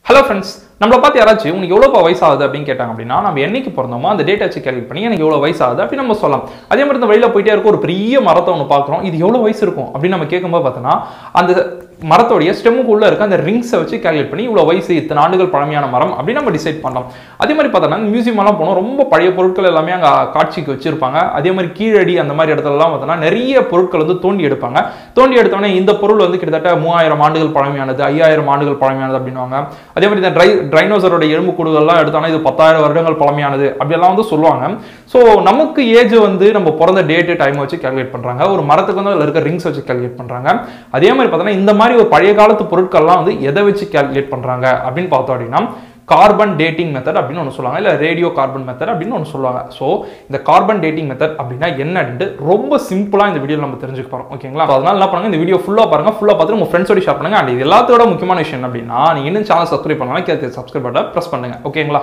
hello friends நம்மளை பார்த்து யாராச்சும் உனக்கு எவ்வளோ வயசு ஆகுது அப்படின்னு கேட்டாங்க அப்படின்னா நம்ம என்னைக்கு பிறந்தோமோ அந்த டேட் வச்சு கேல்குலேட் பண்ணி எனக்கு எவ்வளோ வயசு ஆகுது அப்படின்னு நம்ம சொல்லலாம் அதே மாதிரி இந்த வழியில் போயிட்டே இருக்க ஒரு பெரிய மரத்தை ஒன்று பார்க்குறோம் இது எவ்வளோ வயசு இருக்கும் அப்படின்னு நம்ம கேட்கும்போது பார்த்தோன்னா அந்த மரத்தோடைய ஸ்டெம்முக்குள்ள இருக்க அந்த ரிங்ஸை வச்சு கேல்குலேட் பண்ணி இவ்வளோ வயசு இத்தனை ஆண்டுகள் பழமையான மரம் அப்படின்னு நம்ம டிசைட் பண்ணலாம் அதே மாதிரி பார்த்தோன்னா மியூசியம் எல்லாம் போனோம் ரொம்ப பழைய பொருட்கள் எல்லாமே அங்கே காட்சிக்கு வச்சிருப்பாங்க அதே மாதிரி கீழடி அந்த மாதிரி இடத்துலலாம் பார்த்தோன்னா நிறைய பொருட்கள் வந்து தோண்டி எடுப்பாங்க தோண்டி எடுத்தோடனே இந்த பொருள் வந்து கிட்டத்தட்ட மூவாயிரம் ஆண்டுகள் பழமையானது ஐயாயிரம் ஆண்டுகள் பழமையானது அப்படின்னுவாங்க அதே மாதிரி இந்த ட்ரை ட்ரைனோசரோட எலும்பு கூடுகள்லாம் எடுத்தோம்னா இது பத்தாயிரம் வருடங்கள் பழமையானது அப்படியெல்லாம் வந்து சொல்லுவாங்க ஸோ நமக்கு ஏஜ் வந்து நம்ம பிறந்த டேட்டு டைம் வச்சு கேல்குலேட் பண்ணுறாங்க ஒரு மரத்துக்கு வந்து அதில் இருக்க ரிங்ஸ் வச்சு கேல்குலேட் பண்ணுறாங்க அதே மாதிரி பார்த்தோன்னா இந்த மாதிரி ஒரு பழைய காலத்து பொருட்கள்லாம் வந்து எதை வச்சு கேல்குலேட் பண்ணுறாங்க அப்படின்னு பார்த்தோம் அப்படின்னா கார்பன் டேட்டிங் மெத்தட் அப்படின்னு ஒன்று சொல்லுவாங்க இல்லை ரேடியோ கார்பன் மெத்தட் அப்படின்னு ஒன்று சொல்லுவாங்க ஸோ இந்த கார்பன் டேட்டிங் மெத்தட் அப்படின்னா என்ன அப்படின்ட்டு ரொம்ப சிம்பிளாக இந்த வீடியோ நம்ம தெரிஞ்சுக்க போகிறோம் ஓகேங்களா So, அதனால என்ன பண்ணுங்க இந்த வீடியோ ஃபுல்லாக பாருங்க ஃபுல்லாக பார்த்துட்டு உங்கள் ஃப்ரெண்ட்ஸோட ஷேர் பண்ணுங்க அண்ட் இது எல்லாத்தோட முக்கியமான விஷயம் என்ன அப்படின்னா நீங்கள் இன்னும் சேனல் சப்ஸ்கிரைப் பண்ணலாம் கேட்டு சப்ஸ்கிரைப் பட்டன் ப்ரெஸ் பண்ணுங்க ஓகேங்களா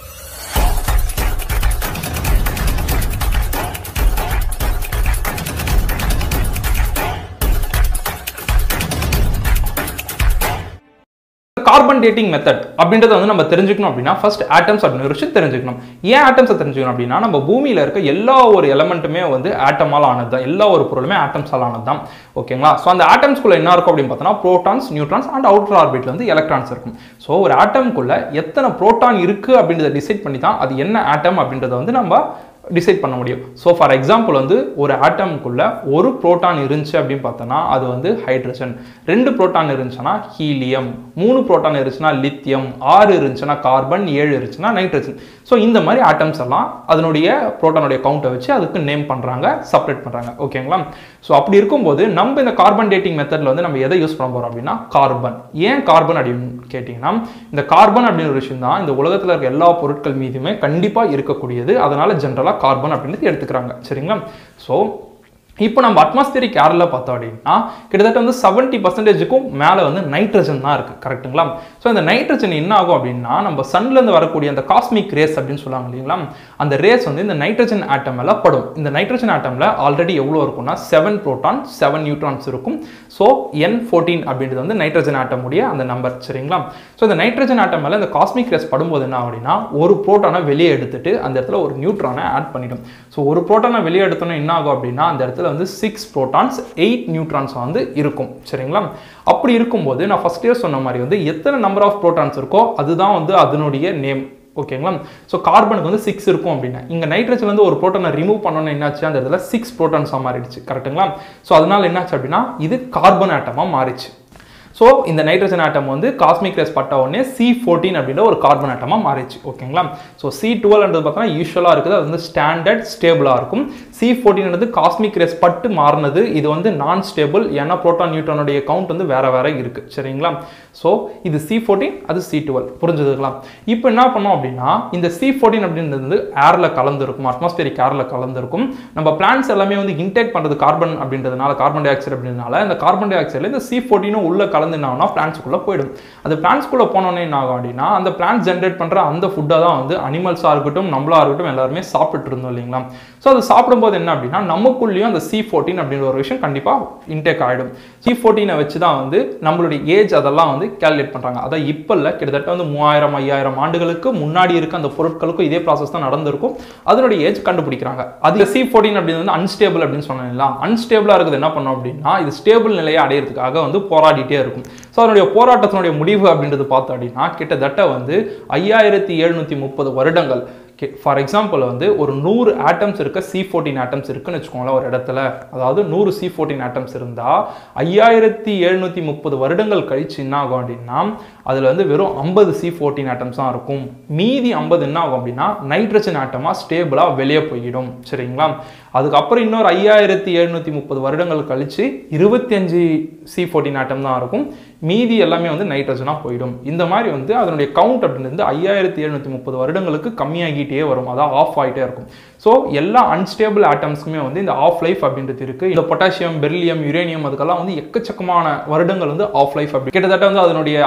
கார்பன் டேட்டிங் மெத்தட் அப்படின்றத வந்து நம்ம தெரிஞ்சுக்கணும் அப்படின்னா ஃபர்ஸ்ட் ஆட்டம்ஸ் அப்படின்னு ஒரு விஷயம் தெரிஞ்சுக்கணும் ஏன் ஆட்டம்ஸை தெரிஞ்சுக்கணும் அப்படின்னா நம்ம பூமியில இருக்க எல்லா ஒரு எலமெண்ட்டுமே வந்து ஆட்டமால் ஆனது தான் எல்லா ஒரு பொருளுமே ஆட்டம்ஸால் ஆனது தான் ஓகேங்களா ஸோ அந்த ஆட்டம்ஸ்குள்ள என்ன இருக்கும் அப்படின்னு பார்த்தோன்னா ப்ரோட்டான்ஸ் நியூட்ரான்ஸ் அண்ட் அவுட்டர் ஆர்பிட்ல வந்து எலக்ட்ரான்ஸ் இருக்கும் ஸோ ஒரு ஆட்டம்குள்ள எத்தனை ப்ரோட்டான் இருக்கு அப்படின்றத டிசைட் பண்ணி தான் அது என்ன ஆட்டம் அப்படின்றத வந்து நம்ம டிசைட் பண்ண முடியும் ஸோ ஃபார் எக்ஸாம்பிள் வந்து ஒரு ஆட்டம்குள்ள ஒரு புரோட்டான் இருந்துச்சு அப்படின்னு பார்த்தோன்னா அது வந்து ஹைட்ரஜன் ரெண்டு புரோட்டான் இருந்துச்சுன்னா ஹீலியம் மூணு புரோட்டான் இருந்துச்சுன்னா லித்தியம் ஆறு இருந்துச்சுன்னா கார்பன் ஏழு இருந்துச்சுன்னா நைட்ரஜன் ஸோ இந்த மாதிரி ஆட்டம்ஸ் எல்லாம் அதனுடைய புரோட்டானுடைய கவுண்டை வச்சு அதுக்கு நேம் பண்ணுறாங்க செப்பரேட் பண்ணுறாங்க ஓகேங்களா ஸோ அப்படி இருக்கும்போது நம்ம இந்த கார்பன் டேட்டிங் மெத்தடில் வந்து நம்ம எதை யூஸ் பண்ண போகிறோம் அப்படின்னா கார்பன் ஏன் கார்பன் அப்படின்னு கேட்டிங்கன்னா இந்த கார்பன் அப்படின்னு ஒரு விஷயம் தான் இந்த உலகத்தில் இருக்க எல்லா பொருட்கள் மீதுமே கண்டிப்பாக இருக்கக்கூடியது அதனால ஜென்ரலாக கார்பன் அப்படின்னு எடுத்துக்கிறாங்க சரிங்களா ஸோ இப்போ நம்ம அட்மாஸ்பியரிக் ஏரில் பார்த்தோம் அப்படின்னா கிட்டத்தட்ட வந்து செவன்ட்டி பர்சன்டேஜுக்கும் மேலே வந்து நைட்ரஜன் தான் இருக்குது கரெக்ட்டுங்களா ஸோ இந்த நைட்ரஜன் என்ன ஆகும் அப்படின்னா நம்ம சன்லேருந்து வரக்கூடிய அந்த காஸ்மிக் ரேஸ் அப்படின்னு சொல்லுவாங்க இல்லைங்களா அந்த ரேஸ் வந்து இந்த நைட்ரஜன் ஆட்டம் மேலே படும் இந்த நைட்ரஜன் ஆட்டமில் ஆல்ரெடி எவ்வளோ இருக்கும்னா செவன் ப்ரோட்டான் செவன் நியூட்ரான்ஸ் இருக்கும் ஸோ என் ஃபோர்டீன் அப்படின்றது வந்து நைட்ரஜன் ஆட்டம் உடைய அந்த நம்பர் சரிங்களா ஸோ இந்த நைட்ரஜன் ஆட்டம் மேலே இந்த காஸ்மிக் ரேஸ் படும்போது என்ன ஆகும் அப்படின்னா ஒரு ப்ரோட்டானை வெளியே எடுத்துட்டு அந்த இடத்துல ஒரு நியூட்ரானை ஆட் பண்ணிடும் ஸோ ஒரு ப்ரோட்டானை வெளியே எடுத்தோன்னா என்ன ஆகும் அப்படின்னா அந்த இடத்துல வந்து சிக்ஸ் ப்ரோட்டான்ஸ் எயிட் நியூட்ரான்ஸ் வந்து இருக்கும் சரிங்களா அப்படி இருக்கும்போது நான் ஃபர்ஸ்ட் இயர் சொன்ன மாதிரி வந்து எத்தனை நம்பர் ஆஃப் ப்ரோட்டான்ஸ் இருக்கோ அதுதான் வந்து அதனுடைய நேம் ஓகேங்களா ஸோ கார்பனுக்கு வந்து சிக்ஸ் இருக்கும் அப்படின்னா இங்கே நைட்ரஜன் வந்து ஒரு ப்ரோட்டானை ரிமூவ் பண்ணோன்னு என்னாச்சு அந்த இடத்துல சிக்ஸ் ப்ரோட்டான்ஸாக மாறிடுச்சு கரெக்ட்டுங்களா ஸோ அதனால என்னாச்சு அப்படின்னா இது கார்பன் ஆட்டமாக மாறிச்சு ஸோ இந்த நைட்ரஜன் ஆட்டம் வந்து காஸ்மிக் ரேஸ் பட்ட உடனே சி ஃபோர்டீன் அப்படின்ற ஒரு கார்பன் ஆட்டமாக மாறிச்சு ஓகேங்களா ஸோ சி டுவெல்ன்றது பார்த்தோன்னா யூஸ்வலாக இருக்குது அது வந்து ஸ்டாண்டர்ட் ஸ்டேபிளாக இருக்கும் சி ஃபோர்டீன்றது காஸ்மிக் ரேஸ் பட்டு மாறினது இது வந்து நான் ஸ்டேபிள் ஏன்னா ப்ரோட்டான் நியூட்ரானுடைய கவுண்ட் வந்து வேற வேற இருக்குது சரிங்களா ஸோ இது சி ஃபோர்டீன் அது சி டுவெல் புரிஞ்சுதுக்கலாம் இப்போ என்ன பண்ணோம் அப்படின்னா இந்த சி ஃபோர்டீன் அப்படின்றது வந்து ஏரில் கலந்துருக்கும் அட்மாஸ்பியரிக் ஏரில் கலந்துருக்கும் நம்ம பிளான்ஸ் எல்லாமே வந்து இன்டேக் பண்ணுறது கார்பன் அப்படின்றதுனால கார்பன் டை ஆக்சைடு அப்படின்றதுனால இந்த கார்பன் டை ஆக்சைடில் இந்த சி ஃபோர்டீனும் உள்ள கலந்து என்ன ஆகும்னா பிளான்ஸ்க்குள்ளே போயிடும் அது பிளான்ஸ்க்குள்ளே போனோன்னே என்ன ஆகும் அப்படின்னா அந்த பிளான்ஸ் ஜென்ரேட் பண்ணுற அந்த ஃபுட்டை தான் வந்து அனிமல்ஸாக இருக்கட்டும் நம்மளா இருக்கட்டும் எல்லாருமே சாப்பிட்டு இருந்தோம் இல்லைங்களா ஸோ அது சாப்பிடும்போது என்ன அப்படின்னா நமக்குள்ளேயும் அந்த சி ஃபோர்டீன் அப்படின்ற ஒரு விஷயம் கண்டிப்பாக இன்டேக் ஆகிடும் சி ஃபோர்டீனை வச்சு தான் வந்து நம்மளுடைய ஏஜ் அதெல்லாம் வந்து கேல்குலேட் பண்ணுறாங்க அதான் இப்போ இல்லை கிட்டத்தட்ட வந்து மூவாயிரம் ஐயாயிரம் ஆண்டுகளுக்கு முன்னாடி இருக்க அந்த பொருட்களுக்கும் இதே ப்ராசஸ் தான் நடந்திருக்கும் அதனுடைய ஏஜ் கண்டுபிடிக்கிறாங்க அது சி ஃபோர்டீன் அப்படின்னு வந்து அன்ஸ்டேபிள் அப்படின்னு சொன்னீங்களா அன்ஸ்டேபிளாக இருக்குது என்ன பண்ணோம் அப்படின்னா இது ஸ்டேபிள் நிலையை அடையிறதுக்காக வந்து போராடிட்டே இருக்கும் ஸோ அதனுடைய போராட்டத்தினுடைய முடிவு அப்படின்றது பார்த்தோம் அப்படின்னா கிட்டத்தட்ட வந்து ஐயாயிரத்தி எழுநூற்றி முப்பது வருடங்கள் ஃபார் எக்ஸாம்பிள் வந்து ஒரு நூறு ஆட்டம்ஸ் இருக்க சி ஃபோர்டீன் ஆட்டம்ஸ் இருக்குன்னு வச்சுக்கோங்களேன் ஒரு இடத்துல அதாவது நூறு சி ஃபோர்டீன் ஆட்டம்ஸ் இருந்தால் ஐயாயிரத்தி எழுநூற்றி முப்பது வருடங்கள் கழிச்சு என்ன ஆகும் அப்படின்னா அதில் வந்து வெறும் ஐம்பது சி ஃபோர்டீன் ஆட்டம்ஸ் தான் இருக்கும் மீதி ஐம்பது என்ன ஆகும் அப்படின்னா நைட்ரஜன் ஆட்டமாக ஸ்டேபிளாக வெளியே போயிடும் சரிங்களா அதுக்கப்புறம் இன்னொரு ஐயாயிரத்தி எழுநூற்றி முப்பது வருடங்கள் கழிச்சு இருபத்தி அஞ்சு சி ஃபோர்டீன் ஆட்டம் தான் இருக்கும் மீதி எல்லாமே வந்து நைட்ரஜனாக போயிடும் இந்த மாதிரி வந்து அதனுடைய கவுண்ட் அப்படின்றது ஐயாயிரத்தி எழுநூற்றி முப்பது வருடங்களுக்கு கம்மியாகிட்டே வரும் அதான் ஆஃப் ஆகிட்டே இருக்கும் ஸோ எல்லா அன்ஸ்டேபிள் ஆட்டம்ஸ்க்குமே வந்து இந்த ஆஃப் லைஃப் அப்படின்றது இருக்கு இந்த பொட்டாசியம் பெர்லியம் யுரேனியம் அதுக்கெல்லாம் வந்து எக்கச்சக்கமான வருடங்கள் வந்து ஆஃப் லைஃப் அப்படி கிட்டத்தட்ட வந்து அதனுடைய ஆஃப் லைஃப்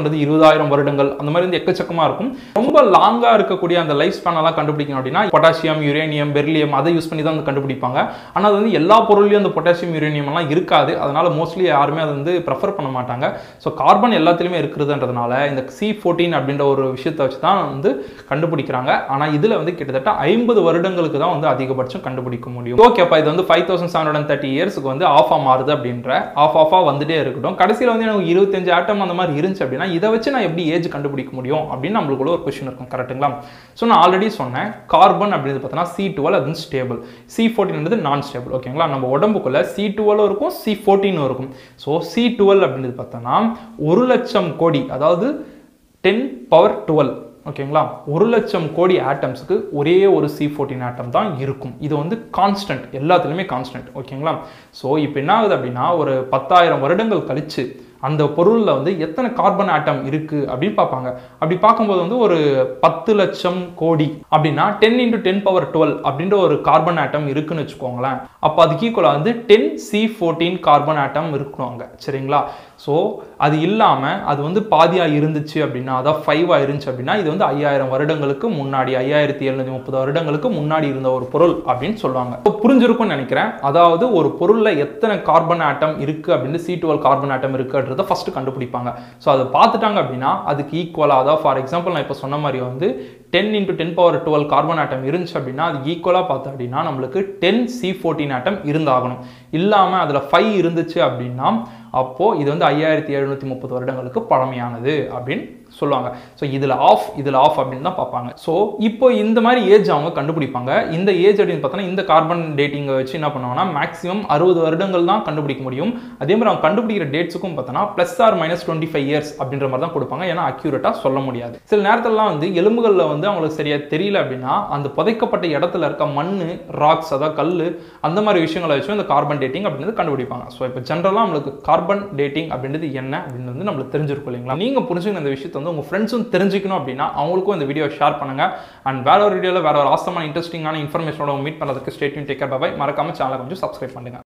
அல்லது இருபதாயிரம் வருடங்கள் அந்த மாதிரி வந்து எக்கச்சக்கமாக இருக்கும் ரொம்ப லாங்காக இருக்கக்கூடிய அந்த லைஃப் ஸ்பேன் எல்லாம் கண்டுபிடிக்கணும் அப்படின்னா பொட்டாசியம் யுரேனியம் பெர்லியம் அதை யூஸ் பண்ணி தான் வந்து கண்டுபிடிப்பாங்க ஆனால் அது வந்து எல்லா பொருள்லையும் அந்த பொட்டாசியம் யுரேனியம் எல்லாம் இருக்காது அதனால மோஸ்ட்லி யாருமே அதை வந்து ப்ரெஃபர் பண்ண மாட்டாங்க ஸோ கார்பன் எல்லாத்துலேயுமே இருக்கிறதுன்றதுனால இந்த சி ஃபோர்டீன் அப்படின்ற ஒரு விஷயத்தை வச்சு தான் வந்து கண்டுபிடிக்கிறாங்க ஆனால் இதில் வந்து கிட்டத்தட்ட ஐம்பது வருடங்களுக்கு தான் வந்து அதிகபட்சம் கண்டுபிடிக்க முடியும் ஓகே அப்போ இது வந்து five thousand seven hundred thirty இயர்ஸ்க்கு வந்து ஆஃப் ஆஃப் மாறுது அப்படின்ற ஆஃப் ஆஃபாக வந்துட்டே இருக்கட்டும் கடைசியில் வந்து எனக்கு இருபத்தஞ்சு ஆட்டம் அந்த மாதிரி இருந்துச்சு அப்படின்னா இதை வச்சு நான் எப்படி ஏஜ் கண்டுபிடிக்க முடியும் அப்படின்னு நம்மளுக்குள்ள ஒரு கொஸ்டின் இருக்கும் கரெக்ட்டுங்களா ஸோ நான் ஆல்ரெடி சொன்னேன் கார்பன் அப்படின்னு பார்த்தோன்னா சி டுவெல் அது ஸ்டேபிள் சி ஃபோர்டீன்றது நான் ஸ்டேபிள் ஓகேங்களா நம்ம உடம்புக்குள்ள சி டுவெலும் இருக்கும் சி ஃபோர்டீனும் இருக்கும் ஸோ சி டுவெல் அப்படின்றது பார்த்தோன்னா ஒரு லட்சம் கோடி அதாவது டென் பவர் டுவெல் ஓகேங்களா ஒரு லட்சம் கோடி ஆட்டம்ஸுக்கு ஒரே ஒரு சி ஃபோர்டீன் ஆட்டம் தான் இருக்கும் இது வந்து கான்ஸ்டன்ட் எல்லாத்துலேயுமே கான்ஸ்டன்ட் ஓகேங்களா ஸோ இப்போ என்ன ஆகுது அப்படின்னா ஒரு பத்தாயிரம் வருடங்கள் கழிச்சு அந்த பொருளில் வந்து எத்தனை கார்பன் ஆட்டம் இருக்குது அப்படின்னு பார்ப்பாங்க அப்படி பார்க்கும்போது வந்து ஒரு பத்து லட்சம் கோடி அப்படின்னா ten into ten power twelve அப்படின்ற ஒரு கார்பன் ஆட்டம் இருக்குன்னு வச்சுக்கோங்களேன் அப்போ அதுக்கு ஈக்குவலாக வந்து ten C fourteen carbon atom இருக்கணும் அங்கே சரிங்களா ஸோ அது இல்லாமல் அது வந்து பாதியாக இருந்துச்சு அப்படின்னா அதான் ஃபைவாக இருந்துச்சு அப்படின்னா இது வந்து ஐயாயிரம் வருடங்களுக்கு முன்னாடி ஐயாயிரத்தி எழுநூத்தி முப்பது வருடங்களுக்கு முன்னாடி இருந்த ஒரு பொருள் அப்படின்னு சொல்லுவாங்க இப்போ புரிஞ்சிருக்கும்னு நினைக்கிறேன் அதாவது ஒரு பொருளில் எத்தனை கார்பன் ஆட்டம் இருக்குது அப்படின்னு சி டுவெல் கார்பன் ஆட்டம் இருக்குன்றத ஃபஸ்ட்டு கண்டுபிடிப்பாங்க ஸோ அதை பார்த்துட்டாங்க அப்படின்னா அதுக்கு ஈக்குவலாக அதாவது ஃபார் எக்ஸாம்பிள் நான் இப்போ சொன்ன மாதிரி வந்து ten into ten power twelve carbon atom இருந்துச்சு அப்படின்னா அது ஈக்குவலாக பார்த்தோம் அப்படின்னா நம்மளுக்கு டென் சி ஃபோர்டீன் ஆட்டம் இருந்தாகணும் இல்லாமல் அதில் ஃபைவ் இருந்துச்சு அப்படின்னா அப்போது இது வந்து ஐயாயிரத்தி எழுநூற்றி முப்பது வருடங்களுக்கு பழமையானது அப்படின்னு சொல்லுவாங்க ஸோ இதில் ஆஃப் இதில் ஆஃப் அப்படின்னு தான் பார்ப்பாங்க ஸோ இப்போ இந்த மாதிரி ஏஜ் அவங்க கண்டுபிடிப்பாங்க இந்த ஏஜ் அப்படின்னு பார்த்தோன்னா இந்த கார்பன் டேட்டிங்கை வச்சு என்ன பண்ணுவாங்கன்னா மேக்ஸிமம் அறுபது வருடங்கள் தான் கண்டுபிடிக்க முடியும் அதே மாதிரி அவங்க கண்டுபிடிக்கிற டேட்ஸுக்கும் பார்த்தோன்னா plus or minus twenty five years அப்படின்ற மாதிரி தான் கொடுப்பாங்க ஏன்னா அக்யூரேட்டாக சொல்ல முடியாது சில நேரத்திலலாம் வந்து எலும்புகளில் வந்து அவங்களுக்கு சரியாக தெரியல அப்படின்னா அந்த புதைக்கப்பட்ட இடத்துல இருக்க மண் ராக்ஸ் அதாவது கல் அந்த மாதிரி விஷயங்களை வச்சு இந்த கார்பன் டேட்டிங் அப்படின்றது கண்டுபிடிப்பாங்க ஸோ இப்போ ஜென்ரலாக நம்மளுக்கு கார்பன் டேட்டிங் அப்படின்றது என்ன அப்படின்னு வந்து நம்மளுக்கு தெரிஞ்சிருக்கும் இல்லைங்களா நீங்கள் புரிஞ்சுக்கணும் இந்த விஷயத்தை வந்து உங்கள் ஃப்ரெண்ட்ஸும் தெரிஞ்சுக்கணும் அப்படின்னா அவங்களுக்கும் இந்த வீடியோ ஷேர் பண்ணுங்க அண்ட் வேற ஒரு வீடியோவில் வேற ஒரு ஆசமான இன்ட்ரெஸ்டிங்கான இன்ஃபர்மேஷனோட மீட் பண்ணுறதுக்கு ஸ்டேட்யூன் டேக்கர் பாய் மறக்காம சேனலை கொஞ்சம் சப்ஸ்கிரைப் பண்ணுங்க